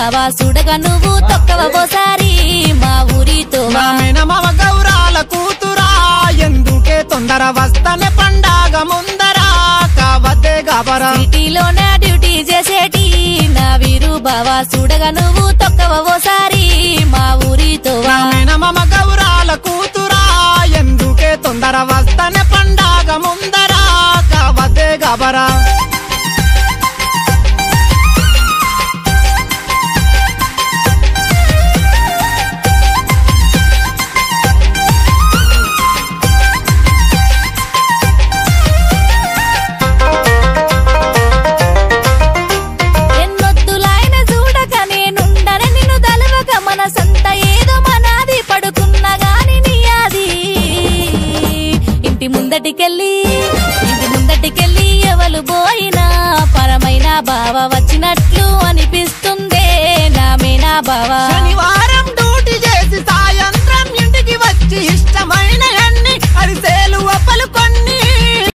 బావా చూడగా నువ్వు తొక్కవ ఓసారి మా ఊరితో నా మేనమామ గౌరాల కూతురా ఎందుకే తొందర వస్తనే పండాగ ముందరా కావద్దే గాబరా సిటీలోన డ్యూటీ చేసేటి నా వీరు బావా చూడగా నువ్వు తొక్కవ ఓసారి మా ఊరితో నా మేనమామ గౌరాల కూతురా ఎందుకే తొందర వస్తనే పండాగ ముందరా కావద్దే గాబరా ఎన్నొద్దులాయన చూడక నేనుండనే నిన్ను దలవక మన సంత ఏదో మనాది పడుకున్న గాని నీ అది ఇంటి ముందటికెళ్ళి ఇంటి ముందటికెళ్ళి ఎవలు పోయినా పరమైన బావ వచ్చినట్లు అనిపిస్తుందే నామేనా బావ